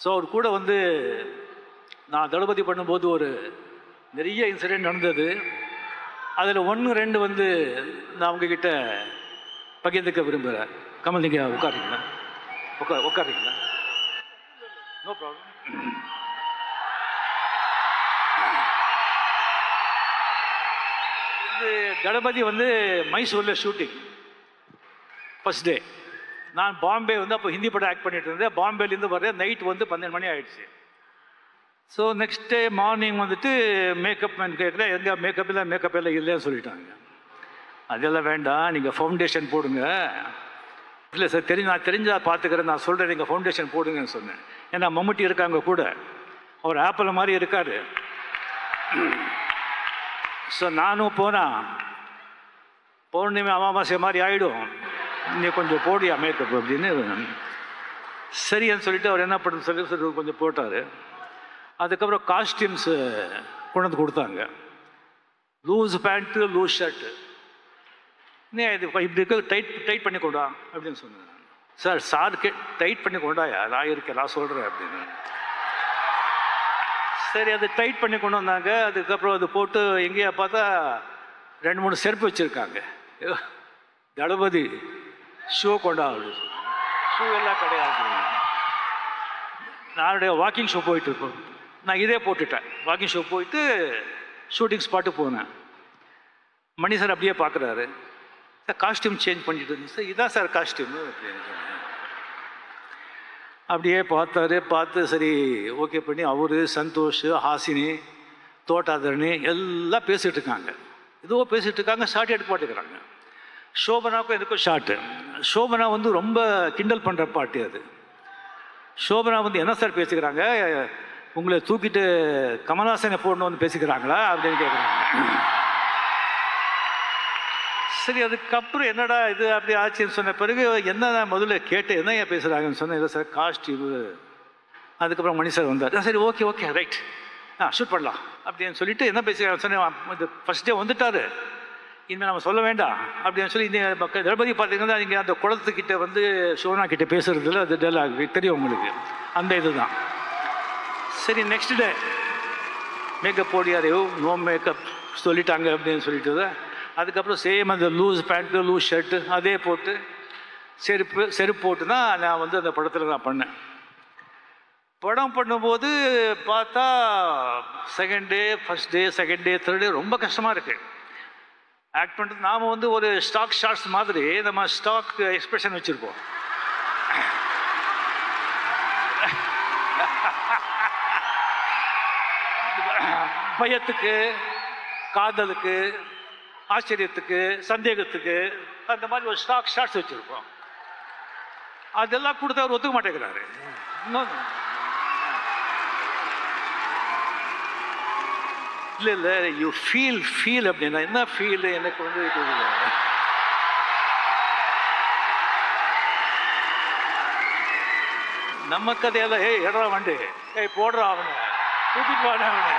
So அவர் கூட வந்து நான் தளபதி பண்ணும்போது ஒரு நிறைய இன்சிடென்ட் நடந்தது அதில் ஒன்று ரெண்டு வந்து நான் உங்ககிட்ட பகிர்ந்துக்க விரும்புகிறேன் கமல் நீங்கள் உட்காருங்களா உட்கார் உட்காருங்களா நோ ப்ராப்ளம் இது தளபதி வந்து மைசூரில் ஷூட்டிங் ஃபர்ஸ்ட் டே நான் பாம்பே வந்து அப்போ ஹிந்தி படம் ஆக்ட் பண்ணிட்டு இருந்தேன் பாம்பேலேருந்து வர்றேன் நைட் வந்து பன்னெண்டு மணி ஆயிடுச்சு ஸோ நெக்ஸ்ட் டே மார்னிங் வந்துட்டு மேக்கப் மேன் கேட்குறேன் எங்கே மேக்கப் இல்லை மேக்கப் எல்லாம் இல்லைன்னு சொல்லிட்டாங்க அதெல்லாம் வேண்டாம் நீங்கள் ஃபவுண்டேஷன் போடுங்க இல்லை சார் தெரிஞ்சு நான் தெரிஞ்சா பார்த்துக்கிறேன் நான் சொல்கிறேன் நீங்கள் ஃபவுண்டேஷன் போடுங்கன்னு சொன்னேன் ஏன்னா மம்முட்டி இருக்காங்க கூட அவர் ஆப்பிள் மாதிரி இருக்காரு ஸோ நானும் போனால் பௌர்ணமி அமாவாசை மாதிரி ஆகிடும் நீ கொஞ்சம் போடியா மேக்கப் அப்படின்னு சரின்னு சொல்லிட்டு அவர் என்ன பண்ணுறது சொல்லி சொல்லி கொஞ்சம் போட்டார் அதுக்கப்புறம் காஸ்டியூம்ஸு கொண்டு வந்து கொடுத்தாங்க லூஸ் பேண்ட்டு லூஸ் ஷர்ட்டு நீ இது இப்படி இருக்க டைட் டைட் பண்ணி கொண்டா அப்படின்னு சொன்னேன் சார் சார் கே டைட் பண்ணி கொண்டாயா நான் இருக்கேன் நான் சொல்கிறேன் அப்படின்னு சரி அது டைட் பண்ணி கொண்டு வந்தாங்க அதுக்கப்புறம் அது போட்டு எங்கேயா பார்த்தா ரெண்டு மூணு செருப்பு வச்சுருக்காங்க தளபதி ஷூ கொண்டா ஷூ எல்லாம் கிடையாது நானுடைய வாக்கிங் ஷோ போயிட்டு இருக்கோம் நான் இதே போட்டுட்டேன் வாக்கிங் ஷோ போயிட்டு ஷூட்டிங் ஸ்பாட்டு போனேன் மணி சார் அப்படியே பார்க்குறாரு சார் காஸ்டியூம் சேஞ்ச் பண்ணிட்டு இருந்தேன் சார் இதான் சார் காஸ்டியூமு அப்படின்னு சொன்னேன் அப்படியே பார்த்தாரு பார்த்து சரி ஓகே பண்ணி அவர் சந்தோஷ் ஹாசினி தோட்டாதரணி எல்லாம் பேசிகிட்டு இருக்காங்க இதுவோ பேசிகிட்டு இருக்காங்க ஷார்ட் எடுக்க மாட்டேங்கிறாங்க சோபனாவுக்கும் எதுக்கும் ஷார்ட்டு சோபனா வந்து ரொம்ப கிண்டல் பண்ணுற பாட்டு அது சோபனா வந்து என்ன சார் பேசிக்கிறாங்க உங்களை தூக்கிட்டு கமல்ஹாசனை போடணும் வந்து பேசிக்கிறாங்களா அப்படின்னு கேட்குறாங்க சரி அதுக்கப்புறம் என்னடா இது அப்படி ஆச்சுன்னு சொன்ன பிறகு என்ன நான் முதல்ல கேட்டு என்ன ஏன் பேசுகிறாங்கன்னு சொன்னேன் இல்லை சார் காஸ்டியூமு அதுக்கப்புறம் மணி சார் வந்தார் சரி ஓகே ஓகே ரைட் ஆ ஷூட் பண்ணலாம் அப்படின்னு சொல்லிட்டு என்ன பேசுகிறாங்க சொன்னேன் இது ஃபஸ்ட் டே வந்துட்டாரு இனிமேல் நம்ம சொல்ல வேண்டாம் அப்படின்னு சொல்லி இந்த மக்கள் தளபதி பார்த்தீங்கன்னா இங்கே அந்த குளத்துக்கிட்ட வந்து சோனா கிட்ட பேசுறதுல அது டெலாக் தெரியும் உங்களுக்கு அந்த இதுதான் சரி நெக்ஸ்ட் டே மேக்கப் போடியாரையோ நோ மேக்கப் சொல்லிட்டாங்க அப்படின்னு சொல்லிட்டு அதுக்கப்புறம் சேம் அந்த லூஸ் பேண்ட்டு லூஸ் ஷர்ட்டு அதே போட்டு செருப்பு செருப்பு போட்டு தான் நான் வந்து அந்த படத்தில் நான் பண்ணேன் படம் பண்ணும்போது பார்த்தா second day first day second day third day ரொம்ப கஷ்டமாக இருக்குது ஆக்ட் பண்ணுறது நாம் வந்து ஒரு ஸ்டாக் ஷார்ட்ஸ் மாதிரி நம்ம ஸ்டாக் எக்ஸ்பிரஷன் வச்சுருப்போம் பயத்துக்கு காதலுக்கு ஆச்சரியத்துக்கு சந்தேகத்துக்கு அந்த மாதிரி ஒரு ஸ்டாக் ஷார்ட்ஸ் வச்சுருப்போம் அதெல்லாம் கொடுத்தா அவர் ஒத்துக்க மாட்டேங்கிறாரு இன்னொன்று இல்லை இல்லை யூ ஃபீல் ஃபீல் அப்படின்னா என்ன ஃபீல் எனக்கு வந்து இது இல்லை. நம்ம கதையெல்லாம் ஏய் எடா வண்டி ஏய் போடுறா அவனை கூட்டிட்டு வாடா அவனை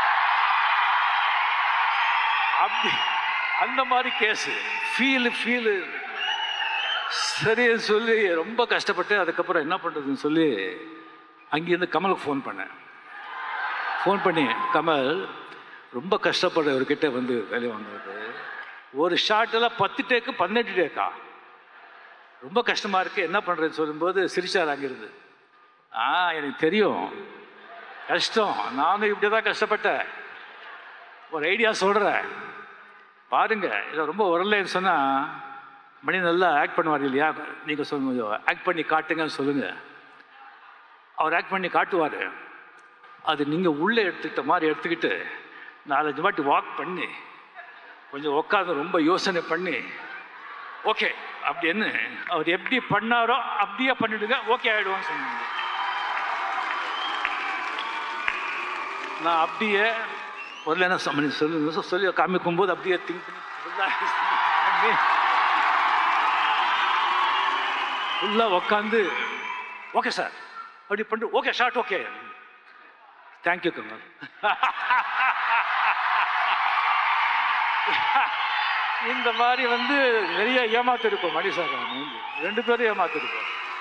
அப்படி அந்த மாதிரி கேஸு ஃபீலு ஃபீலு சரி சொல்லி ரொம்ப கஷ்டப்பட்டு அதுக்கப்புறம் என்ன பண்ணுறதுன்னு சொல்லி அங்கேருந்து கமலுக்கு ஃபோன் பண்ணேன் ஃபோன் பண்ணி கமல் ரொம்ப கஷ்டப்படுற இவர்கிட்ட வந்து வேலை வாங்குறது ஒரு ஷார்ட்டில் பத்து டேக்கு பன்னெண்டு டேக்கா ரொம்ப கஷ்டமாக இருக்குது என்ன பண்ணுறதுன்னு சொல்லும்போது சிரிச்சார் அங்கிருந்து ஆ எனக்கு தெரியும் கஷ்டம் நானும் இப்படி தான் கஷ்டப்பட்டேன் ஒரு ஐடியா சொல்கிறேன் பாருங்க இதை ரொம்ப வரலன்னு சொன்னால் மணி நல்லா ஆக்ட் பண்ணுவார் இல்லையா நீங்கள் சொல்லுங்க ஆக்ட் பண்ணி காட்டுங்கன்னு சொல்லுங்கள் அவர் ஆக்ட் பண்ணி காட்டுவார் அது நீங்கள் உள்ளே எடுத்துக்கிட்ட மாதிரி எடுத்துக்கிட்டு நாலஞ்சு வாட்டி வாக் பண்ணி கொஞ்சம் உட்காந்து ரொம்ப யோசனை பண்ணி ஓகே அப்படின்னு அவர் எப்படி பண்ணாரோ அப்படியே பண்ணிடுங்க ஓகே ஆகிடுவோன்னு சொன்னாங்க நான் அப்படியே முதல்ல என்ன சொல்லி சொல்லி சொல்லி காமிக்கும் போது அப்படியே திங்க் பண்ணி ஃபுல்லாக உட்காந்து ஓகே சார் அப்படி பண்ணிட்டு okay shot okay thank you Kamal இந்த மாதிரி வந்து நிறைய ஏமாத்திருக்கோம் மணி சார் நாம வந்து ரெண்டு பேரும் ஏமாத்திருக்கோம்